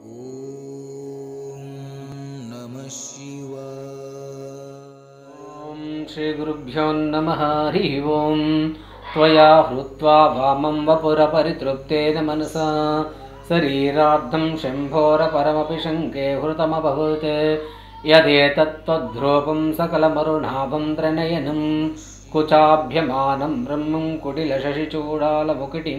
ॐ नमः शिवाय ॐ श्रीगुरुभ्यो नमः हरिः ओं त्वया हृत्वा वामं वपुरपरितृप्तेन मनसा शरीरार्धं शम्भोरपरमपि शङ्के हृतमभवत् यदेतत्त्वद्रूपं सकलमरुणाभं त्रिनयनं कुचाभ्यमानं ब्रह्मं कुटिलशशिचूडालमुकुटिं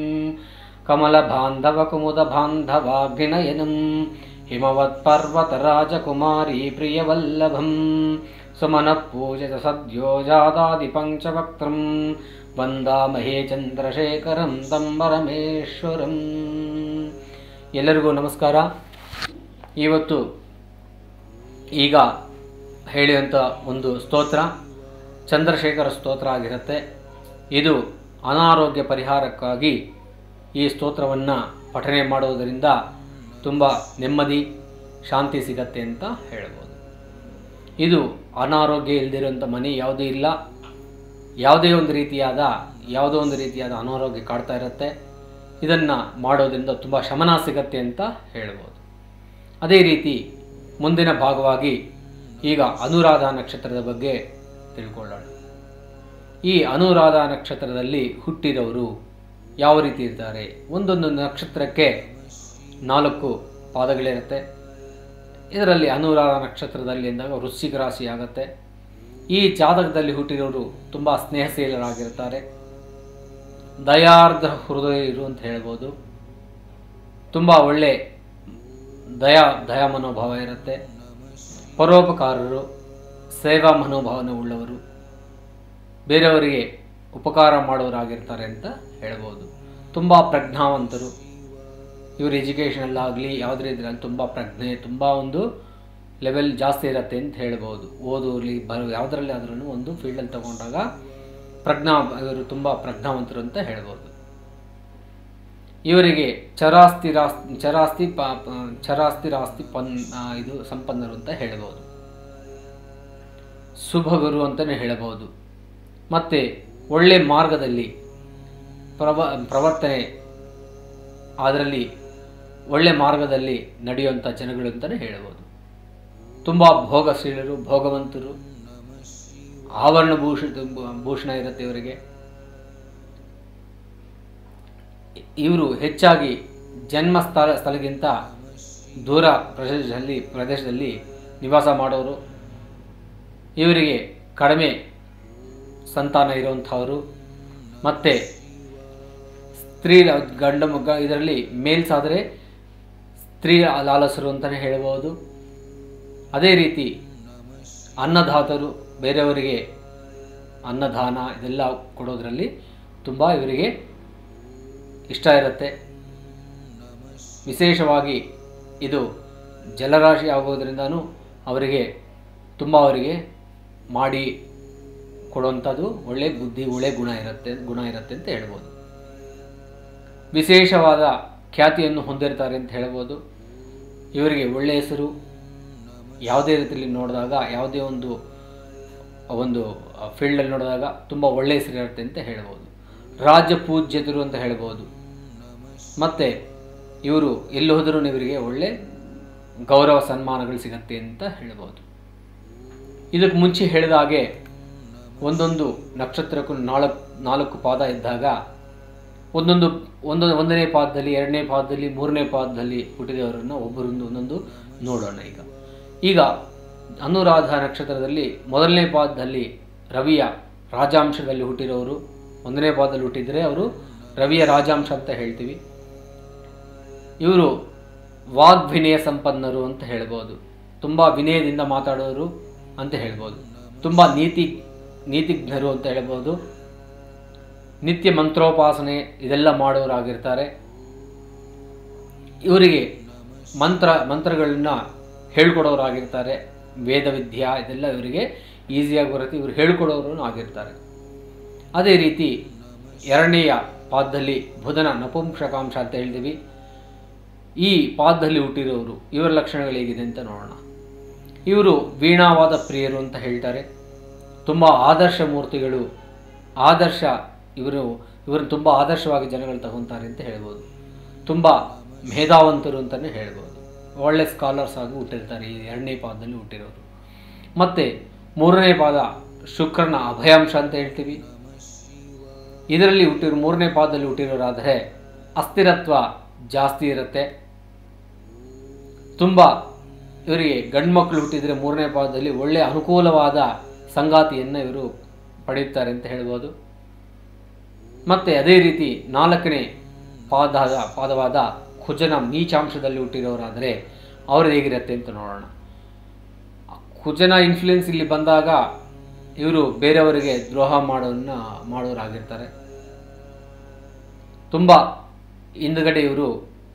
कमलबान्धवकुमुदबान्धवाग्निनयनं हिमवत्पर्वतराजकुमारी प्रियवल्लभं सुमनः पूजित सद्यो जातादिपञ्चवक्त्रं ವಂದಾಮಹೇ ಚಂದ್ರಶೇಖರಂ ತಂ ಪರಮೇಶ್ವರಂ ಎಲ್ಲರಿಗೂ ನಮಸ್ಕಾರ ಇವತ್ತು ಈಗ ಹೇಳಿದಂಥ ಒಂದು ಸ್ತೋತ್ರ ಚಂದ್ರಶೇಖರ ಸ್ತೋತ್ರ ಆಗಿರುತ್ತೆ ಇದು ಅನಾರೋಗ್ಯ ಪರಿಹಾರಕ್ಕಾಗಿ ಈ ಸ್ತೋತ್ರವನ್ನು ಪಠನೆ ಮಾಡುವುದರಿಂದ ತುಂಬ ನೆಮ್ಮದಿ ಶಾಂತಿ ಸಿಗತ್ತೆ ಅಂತ ಹೇಳ್ಬೋದು ಇದು ಅನಾರೋಗ್ಯ ಇಲ್ಲದಿರುವಂಥ ಮನೆ ಯಾವುದೂ ಇಲ್ಲ ಯಾವುದೇ ಒಂದು ರೀತಿಯಾದ ಯಾವುದೋ ಒಂದು ರೀತಿಯಾದ ಅನಾರೋಗ್ಯ ಕಾಡ್ತಾ ಇರುತ್ತೆ ಇದನ್ನು ಮಾಡೋದ್ರಿಂದ ತುಂಬ ಶಮನ ಸಿಗತ್ತೆ ಅಂತ ಹೇಳ್ಬೋದು ಅದೇ ರೀತಿ ಮುಂದಿನ ಭಾಗವಾಗಿ ಈಗ ಅನುರಾಧ ನಕ್ಷತ್ರದ ಬಗ್ಗೆ ತಿಳ್ಕೊಳ್ಳೋಣ ಈ ಅನುರಾಧ ನಕ್ಷತ್ರದಲ್ಲಿ ಹುಟ್ಟಿರೋರು ಯಾವ ರೀತಿ ಇರ್ತಾರೆ ಒಂದೊಂದು ನಕ್ಷತ್ರಕ್ಕೆ ನಾಲ್ಕು ಪಾದಗಳಿರುತ್ತೆ ಇದರಲ್ಲಿ ಅನುರಾಧ ನಕ್ಷತ್ರದಲ್ಲಿ ಎಂದಾಗ ವೃಶ್ಚಿಕ ರಾಶಿ ಆಗುತ್ತೆ ಈ ಜಾತಕದಲ್ಲಿ ಹುಟ್ಟಿರೋರು ತುಂಬ ಸ್ನೇಹಶೀಲರಾಗಿರ್ತಾರೆ ದಯಾರ್ಧ ಹೃದಯರು ಅಂತ ಹೇಳ್ಬೋದು ತುಂಬ ಒಳ್ಳೆ ದಯಾ ದಯಾ ಮನೋಭಾವ ಇರುತ್ತೆ ಪರೋಪಕಾರರು ಸೇವಾ ಮನೋಭಾವನೆ ಉಳ್ಳವರು ಬೇರೆಯವರಿಗೆ ಉಪಕಾರ ಮಾಡೋರಾಗಿರ್ತಾರೆ ಅಂತ ಹೇಳ್ಬೋದು ತುಂಬ ಪ್ರಜ್ಞಾವಂತರು ಇವರು ಎಜುಕೇಷನಲ್ಲಾಗಲಿ ಯಾವುದೇ ರೀತಿಯಲ್ಲಿ ತುಂಬ ಪ್ರಜ್ಞೆ ತುಂಬ ಒಂದು ಲೆವೆಲ್ ಜಾಸ್ತಿ ಇರುತ್ತೆ ಅಂತ ಹೇಳ್ಬೋದು ಓದೋಲಿ ಬರೋ ಯಾವುದರಲ್ಲಿ ಆದ್ರೂ ಒಂದು ಫೀಲ್ಡಲ್ಲಿ ತಗೊಂಡಾಗ ಪ್ರಜ್ಞಾ ಇವರು ತುಂಬ ಪ್ರಜ್ಞಾವಂತರು ಅಂತ ಹೇಳ್ಬೋದು ಇವರಿಗೆ ಚರಾಸ್ತಿ ರಾಸ್ತಿ ಚರಾಸ್ತಿ ಪ ಪ- ಚರಾಸ್ತಿ ರಾಸ್ತಿ ಪನ್ ಆ, ಇದು ಸಂಪನ್ನರು ಅಂತ ಹೇಳ್ಬೋದು ಶುಭಗುರು ಅಂತಲೇ ಹೇಳಬಹುದು ಮತ್ತು ಒಳ್ಳೆ ಮಾರ್ಗದಲ್ಲಿ ಪ್ರವ ಪ್ರವರ್ತನೆ ಅದರಲ್ಲಿ ಒಳ್ಳೆ ಮಾರ್ಗದಲ್ಲಿ ನಡೆಯುವಂಥ ಜನಗಳು ಅಂತಲೇ ಹೇಳ್ಬೋದು ತುಂಬ ಭೋಗಶೀಲರು ಭೋಗವಂತರು ಆವರಣ ಭೂಷ ಭೂಷಣ ಇರುತ್ತೆ ಇವರಿಗೆ ಇವರು ಹೆಚ್ಚಾಗಿ ಜನ್ಮ ಸ್ಥಳ ಸ್ಥಳಕ್ಕಿಂತ ದೂರ ಪ್ರದೇಶದಲ್ಲಿ ಪ್ರದೇಶದಲ್ಲಿ ನಿವಾಸ ಮಾಡೋರು ಇವರಿಗೆ ಕಡಿಮೆ ಸಂತಾನ ಇರುವಂಥವರು ಮತ್ತು ಸ್ತ್ರೀ ಗಂಡ ಮಗ ಇದರಲ್ಲಿ ಮೇಲ್ಸ್ ಆದರೆ ಸ್ತ್ರೀ ಲಾಲಸರು ಅಂತಲೇ ಹೇಳ್ಬೋದು ಅದೇ ರೀತಿ ಅನ್ನದಾತರು ಬೇರೆಯವರಿಗೆ ಅನ್ನದಾನ ಇದೆಲ್ಲ ಕೊಡೋದ್ರಲ್ಲಿ ತುಂಬ ಇವರಿಗೆ ಇಷ್ಟ ಇರುತ್ತೆ ವಿಶೇಷವಾಗಿ ಇದು ಜಲರಾಶಿ ಆಗೋದ್ರಿಂದನೂ ಅವರಿಗೆ ತುಂಬ ಅವರಿಗೆ ಮಾಡಿ ಕೊಡುವಂಥದ್ದು ಒಳ್ಳೆ ಬುದ್ಧಿ ಒಳ್ಳೆ ಗುಣ ಇರುತ್ತೆ ಗುಣ ಇರುತ್ತೆ ಅಂತ ಹೇಳ್ಬೋದು ವಿಶೇಷವಾದ ಖ್ಯಾತಿಯನ್ನು ಹೊಂದಿರ್ತಾರೆ ಅಂತ ಹೇಳ್ಬೋದು ಇವರಿಗೆ ಒಳ್ಳೆಯ ಹೆಸರು ಯಾವುದೇ ರೀತಿಯಲ್ಲಿ ನೋಡಿದಾಗ ಯಾವುದೇ ಒಂದು ಒಂದು ಫೀಲ್ಡಲ್ಲಿ ನೋಡಿದಾಗ ತುಂಬ ಒಳ್ಳೆಯ ಹೆಸರು ಇರುತ್ತೆ ಅಂತ ಹೇಳ್ಬೋದು ರಾಜ್ಯ ಪೂಜ್ಯತರು ಅಂತ ಹೇಳ್ಬೋದು ಮತ್ತು ಇವರು ಎಲ್ಲಿ ಹೋದರೂ ಇವರಿಗೆ ಒಳ್ಳೆ ಗೌರವ ಸನ್ಮಾನಗಳು ಸಿಗತ್ತೆ ಅಂತ ಹೇಳ್ಬೋದು ಇದಕ್ಕೆ ಮುಂಚೆ ಹೇಳಿದ ಹಾಗೆ ಒಂದೊಂದು ನಕ್ಷತ್ರಕ್ಕೂ ನಾಲ್ಕು ನಾಲ್ಕು ಪಾದ ಇದ್ದಾಗ ಒಂದೊಂದು ಒಂದೊಂದು ಒಂದನೇ ಪಾದದಲ್ಲಿ ಎರಡನೇ ಪಾದದಲ್ಲಿ ಮೂರನೇ ಪಾದದಲ್ಲಿ ಹುಟ್ಟಿದವರನ್ನು ಒಬ್ಬರೊಂದು ಒಂದೊಂದು ನೋಡೋಣ ಈಗ ಈಗ ಅನುರಾಧ ನಕ್ಷತ್ರದಲ್ಲಿ ಮೊದಲನೇ ಪಾದದಲ್ಲಿ ರವಿಯ ರಾಜಾಂಶದಲ್ಲಿ ಹುಟ್ಟಿರೋರು ಒಂದನೇ ಪಾದದಲ್ಲಿ ಹುಟ್ಟಿದರೆ ಅವರು ರವಿಯ ರಾಜಾಂಶ ಅಂತ ಹೇಳ್ತೀವಿ ಇವರು ವಾಗ್ವಿನಯ ಸಂಪನ್ನರು ಅಂತ ಹೇಳ್ಬೋದು ತುಂಬ ವಿನಯದಿಂದ ಮಾತಾಡೋರು ಅಂತ ಹೇಳ್ಬೋದು ತುಂಬ ನೀತಿ ನೀತಿಜ್ಞರು ಅಂತ ಹೇಳ್ಬೋದು ನಿತ್ಯ ಮಂತ್ರೋಪಾಸನೆ ಇದೆಲ್ಲ ಮಾಡೋರಾಗಿರ್ತಾರೆ ಇವರಿಗೆ ಮಂತ್ರ ಮಂತ್ರಗಳನ್ನ ಹೇಳ್ಕೊಡೋರಾಗಿರ್ತಾರೆ ವೇದವಿದ್ಯಾ ಇದೆಲ್ಲ ಇವರಿಗೆ ಈಸಿಯಾಗಿ ಬರುತ್ತೆ ಇವರು ಹೇಳ್ಕೊಡೋರು ಆಗಿರ್ತಾರೆ ಅದೇ ರೀತಿ ಎರಡನೆಯ ಪಾದದಲ್ಲಿ ಬುಧನ ನಪುಂಸಕಾಂಶ ಅಂತ ಹೇಳ್ತೀವಿ ಈ ಪಾದದಲ್ಲಿ ಹುಟ್ಟಿರೋರು ಇವರ ಲಕ್ಷಣಗಳು ಹೇಗಿದೆ ಅಂತ ನೋಡೋಣ ಇವರು ವೀಣಾವಾದ ಪ್ರಿಯರು ಅಂತ ಹೇಳ್ತಾರೆ ತುಂಬ ಆದರ್ಶ ಮೂರ್ತಿಗಳು ಆದರ್ಶ ಇವರು ಇವರು ತುಂಬ ಆದರ್ಶವಾಗಿ ಜನಗಳು ತಗೊತಾರೆ ಅಂತ ಹೇಳ್ಬೋದು ತುಂಬ ಮೇಧಾವಂತರು ಅಂತಲೇ ಹೇಳ್ಬೋದು ಒಳ್ಳೆ ಸ್ಕಾಲರ್ಸ್ ಆಗಿ ಹುಟ್ಟಿರ್ತಾರೆ ಈ ಎರಡನೇ ಪಾದದಲ್ಲಿ ಹುಟ್ಟಿರೋರು ಮತ್ತು ಮೂರನೇ ಪಾದ ಶುಕ್ರನ ಅಭಯಾಂಶ ಅಂತ ಹೇಳ್ತೀವಿ ಇದರಲ್ಲಿ ಹುಟ್ಟಿರೋ ಮೂರನೇ ಪಾದದಲ್ಲಿ ಹುಟ್ಟಿರೋರಾದರೆ ಅಸ್ಥಿರತ್ವ ಜಾಸ್ತಿ ಇರುತ್ತೆ ತುಂಬ ಇವರಿಗೆ ಗಂಡು ಮಕ್ಕಳು ಹುಟ್ಟಿದರೆ ಮೂರನೇ ಪಾದದಲ್ಲಿ ಒಳ್ಳೆಯ ಅನುಕೂಲವಾದ ಸಂಗಾತಿಯನ್ನು ಇವರು ಪಡೆಯುತ್ತಾರೆ ಅಂತ ಹೇಳ್ಬೋದು ಮತ್ತು ಅದೇ ರೀತಿ ನಾಲ್ಕನೇ ಪಾದದ ಪಾದವಾದ ಕುಜನ ನೀಚಾಂಶದಲ್ಲಿ ಹುಟ್ಟಿರೋರಾದರೆ ಅವ್ರದ್ದು ಹೇಗಿರುತ್ತೆ ಅಂತ ನೋಡೋಣ ಕುಜನ ಇನ್ಫ್ಲುಯೆನ್ಸ್ ಇಲ್ಲಿ ಬಂದಾಗ ಇವರು ಬೇರೆಯವರಿಗೆ ದ್ರೋಹ ಮಾಡೋನ್ನ ಮಾಡೋರಾಗಿರ್ತಾರೆ ತುಂಬ ಹಿಂದುಗಡೆ ಇವರು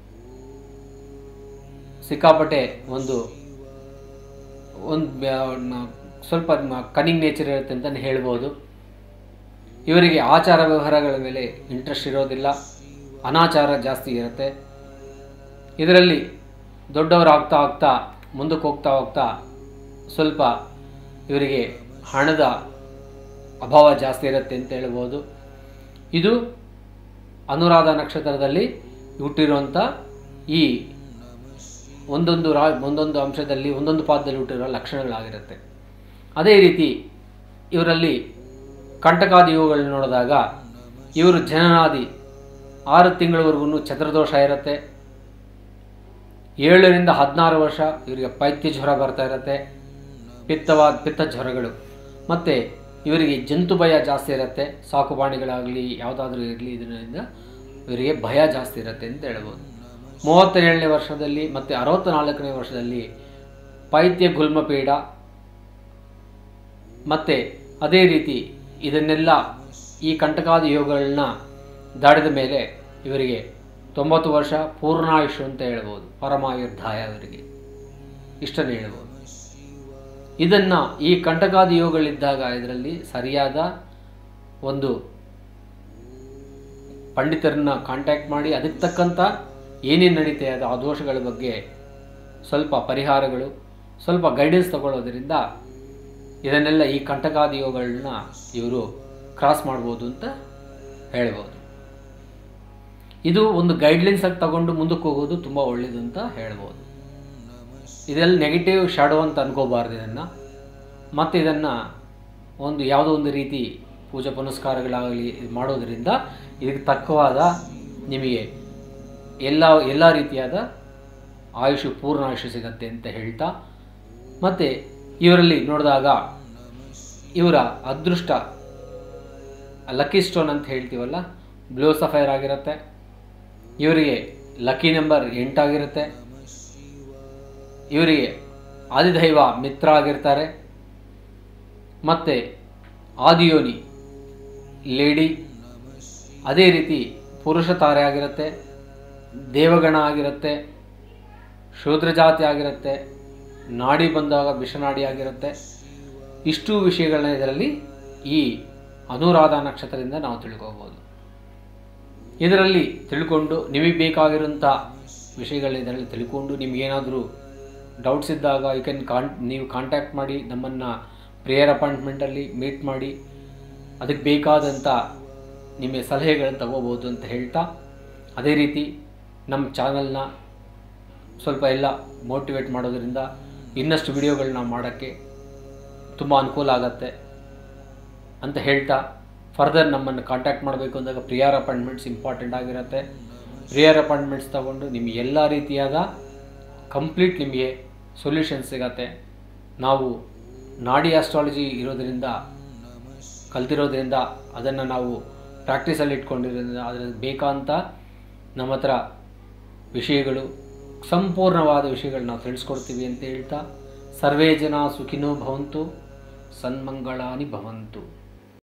ಸಿಕ್ಕಾಪಟ್ಟೆ ಒಂದು ಒಂದು ಬ್ಯಾ- ಸ್ವಲ್ಪ ಕನಿಂಗ್ ನೇಚರ್ ಇರುತ್ತೆ ಅಂತಲೇ ಹೇಳ್ಬೋದು ಇವರಿಗೆ ಆಚಾರ ವ್ಯವಹಾರಗಳ ಮೇಲೆ ಇಂಟ್ರೆಸ್ಟ್ ಇರೋದಿಲ್ಲ ಅನಾಚಾರ ಜಾಸ್ತಿ ಇರುತ್ತೆ ಇದರಲ್ಲಿ ದೊಡ್ಡವರಾಗ್ತಾ ಆಗ್ತಾ ಮುಂದಕ್ಕೆ ಹೋಗ್ತಾ ಹೋಗ್ತಾ ಸ್ವಲ್ಪ ಇವರಿಗೆ ಹಣದ ಅಭಾವ ಜಾಸ್ತಿ ಇರುತ್ತೆ ಅಂತ ಹೇಳ್ಬೋದು ಇದು ಅನುರಾಧ ನಕ್ಷತ್ರದಲ್ಲಿ ಹುಟ್ಟಿರುವಂಥ ಈ ಒಂದೊಂದು ರಾ ಒಂದೊಂದು ಅಂಶದಲ್ಲಿ ಒಂದೊಂದು ಪಾದದಲ್ಲಿ ಹುಟ್ಟಿರೋ ಲಕ್ಷಣಗಳಾಗಿರುತ್ತೆ ಅದೇ ರೀತಿ ಇವರಲ್ಲಿ ಕಂಟಕಾದಿ ಯೋಗಗಳನ್ನ ನೋಡಿದಾಗ ಇವರು ಜನನಾದಿ ಆರು ತಿಂಗಳವರೆಗೂ ಚಂದ್ರದೋಷ ಇರುತ್ತೆ ಏಳರಿಂದ ಹದಿನಾರು ವರ್ಷ ಇವರಿಗೆ ಪೈತ್ಯ ಜ್ವರ ಬರ್ತಾ ಇರುತ್ತೆ ಪಿತ್ತವಾದ ಪಿತ್ತ ಜ್ವರಗಳು ಮತ್ತು ಇವರಿಗೆ ಜಂತು ಭಯ ಜಾಸ್ತಿ ಇರುತ್ತೆ ಸಾಕು ಪ್ರಾಣಿಗಳಾಗಲಿ ಯಾವುದಾದ್ರೂ ಇರಲಿ ಇದರಿಂದ ಇವರಿಗೆ ಭಯ ಜಾಸ್ತಿ ಇರುತ್ತೆ ಅಂತ ಹೇಳ್ಬೋದು ಮೂವತ್ತೇಳನೇ ವರ್ಷದಲ್ಲಿ ಮತ್ತು ಅರವತ್ತ ನಾಲ್ಕನೇ ವರ್ಷದಲ್ಲಿ ಪೈತ್ಯ ಗುಲ್ಮಪೀಡ ಮತ್ತು ಅದೇ ರೀತಿ ಇದನ್ನೆಲ್ಲ ಈ ಕಂಟಕಾದಿ ಯೋಗಗಳನ್ನ ದಾಟಿದ ಮೇಲೆ ಇವರಿಗೆ ತೊಂಬತ್ತು ವರ್ಷ ಪೂರ್ಣಾಯುಷು ಅಂತ ಹೇಳ್ಬೋದು ಪರಮಾಯುರ್ಧಾಯ ಇವರಿಗೆ ಇಷ್ಟನ್ನು ಹೇಳ್ಬೋದು ಇದನ್ನು ಈ ಕಂಟಕಾದಿ ಯೋಗಗಳಿದ್ದಾಗ ಇದರಲ್ಲಿ ಸರಿಯಾದ ಒಂದು ಪಂಡಿತರನ್ನ ಕಾಂಟ್ಯಾಕ್ಟ್ ಮಾಡಿ ಅದಕ್ಕೆ ತಕ್ಕಂಥ ಏನೇನು ನಡೀತೆ ಅದು ಆ ದೋಷಗಳ ಬಗ್ಗೆ ಸ್ವಲ್ಪ ಪರಿಹಾರಗಳು ಸ್ವಲ್ಪ ಗೈಡೆನ್ಸ್ ತಗೊಳ್ಳೋದ್ರಿಂದ ಇದನ್ನೆಲ್ಲ ಈ ಕಂಟಕಾದಿ ಯೋಗಗಳನ್ನ ಇವರು ಕ್ರಾಸ್ ಮಾಡ್ಬೋದು ಅಂತ ಹೇಳ್ಬೋದು ಇದು ಒಂದು ಗೈಡ್ಲೈನ್ಸ್ ಆಗಿ ತಗೊಂಡು ಮುಂದಕ್ಕೆ ಹೋಗೋದು ತುಂಬ ಒಳ್ಳೆಯದು ಅಂತ ಹೇಳ್ಬೋದು ಇದೆಲ್ಲ ನೆಗೆಟಿವ್ ಶಾಡೋ ಅಂತ ಅನ್ಕೋಬಾರ್ದು ಇದನ್ನು ಮತ್ತು ಇದನ್ನು ಒಂದು ಯಾವುದೋ ಒಂದು ರೀತಿ ಪೂಜಾ ಪುನಸ್ಕಾರಗಳಾಗಲಿ ಇದು ಮಾಡೋದರಿಂದ ಇದಕ್ಕೆ ತಕ್ಕವಾದ ನಿಮಗೆ ಎಲ್ಲ ಎಲ್ಲ ರೀತಿಯಾದ ಆಯುಷು ಪೂರ್ಣ ಆಯುಷು ಸಿಗತ್ತೆ ಅಂತ ಹೇಳ್ತಾ ಮತ್ತು ಇವರಲ್ಲಿ ನೋಡಿದಾಗ ಇವರ ಅದೃಷ್ಟ ಲಕ್ಕಿ ಸ್ಟೋನ್ ಅಂತ ಹೇಳ್ತೀವಲ್ಲ ಬ್ಲೂ ಸಫೈರ್ ಆಗಿರುತ್ತೆ ಇವರಿಗೆ ಲಕ್ಕಿ ನಂಬರ್ ಎಂಟಾಗಿರುತ್ತೆ ಇವರಿಗೆ ಆದಿದೈವ ಮಿತ್ರ ಆಗಿರ್ತಾರೆ ಮತ್ತು ಆದಿಯೋನಿ ಲೇಡಿ ಅದೇ ರೀತಿ ಪುರುಷ ತಾರೆ ಆಗಿರುತ್ತೆ ದೇವಗಣ ಆಗಿರುತ್ತೆ ಶೂದ್ರ ಜಾತಿ ಆಗಿರುತ್ತೆ ನಾಡಿ ಬಂದಾಗ ವಿಷನಾಡಿ ಆಗಿರುತ್ತೆ ಇಷ್ಟು ವಿಷಯಗಳನ್ನ ಇದರಲ್ಲಿ ಈ ಅನುರಾಧ ನಕ್ಷತ್ರದಿಂದ ನಾವು ತಿಳ್ಕೋಬೋದು ಇದರಲ್ಲಿ ತಿಳ್ಕೊಂಡು ನಿಮಗೆ ಬೇಕಾಗಿರೋಂಥ ವಿಷಯಗಳನ್ನ ಇದರಲ್ಲಿ ತಿಳ್ಕೊಂಡು ನಿಮಗೇನಾದರೂ ಡೌಟ್ಸ್ ಇದ್ದಾಗ ಯು ಕ್ಯಾನ್ ಕಾನ್ ನೀವು ಕಾಂಟ್ಯಾಕ್ಟ್ ಮಾಡಿ ನಮ್ಮನ್ನು ಪ್ರೇಯರ್ ಅಪಾಯಿಂಟ್ಮೆಂಟಲ್ಲಿ ಮೀಟ್ ಮಾಡಿ ಅದಕ್ಕೆ ಬೇಕಾದಂಥ ನಿಮಗೆ ಸಲಹೆಗಳನ್ನು ತಗೋಬೋದು ಅಂತ ಹೇಳ್ತಾ ಅದೇ ರೀತಿ ನಮ್ಮ ಚಾನಲ್ನ ಸ್ವಲ್ಪ ಎಲ್ಲ ಮೋಟಿವೇಟ್ ಮಾಡೋದ್ರಿಂದ ಇನ್ನಷ್ಟು ವಿಡಿಯೋಗಳನ್ನ ಮಾಡೋಕ್ಕೆ ತುಂಬ ಅನುಕೂಲ ಆಗತ್ತೆ ಅಂತ ಹೇಳ್ತಾ ಫರ್ದರ್ ನಮ್ಮನ್ನು ಕಾಂಟ್ಯಾಕ್ಟ್ ಮಾಡಬೇಕು ಅಂದಾಗ ಪ್ರಿಯರ್ ಅಪಾಯಿಂಟ್ಮೆಂಟ್ಸ್ ಇಂಪಾರ್ಟೆಂಟ್ ಆಗಿರುತ್ತೆ ಪ್ರಿಯರ್ ಅಪಾಯಿಂಟ್ಮೆಂಟ್ಸ್ ತಗೊಂಡು ನಿಮಗೆ ಎಲ್ಲ ರೀತಿಯಾದ ಕಂಪ್ಲೀಟ್ ನಿಮಗೆ ಸೊಲ್ಯೂಷನ್ ಸಿಗತ್ತೆ ನಾವು ನಾಡಿ ಆಸ್ಟ್ರಾಲಜಿ ಇರೋದರಿಂದ ಕಲ್ತಿರೋದ್ರಿಂದ ಅದನ್ನು ನಾವು ಪ್ರಾಕ್ಟೀಸಲ್ಲಿ ಇಟ್ಕೊಂಡಿರೋದ್ರಿಂದ ಅದ್ರಲ್ಲಿ ಬೇಕಂತ ನಮ್ಮ ಹತ್ರ ವಿಷಯಗಳು ಸಂಪೂರ್ಣವಾದ ವಿಷಯಗಳು ನಾವು ತಿಳಿಸ್ಕೊಡ್ತೀವಿ ಅಂತ ಹೇಳ್ತಾ ಸರ್ವೇ ಜನ ಸುಖಿನೋ ಭವಂತು ಸನ್ಮಂಗಳಾನಿ ಭವಂತು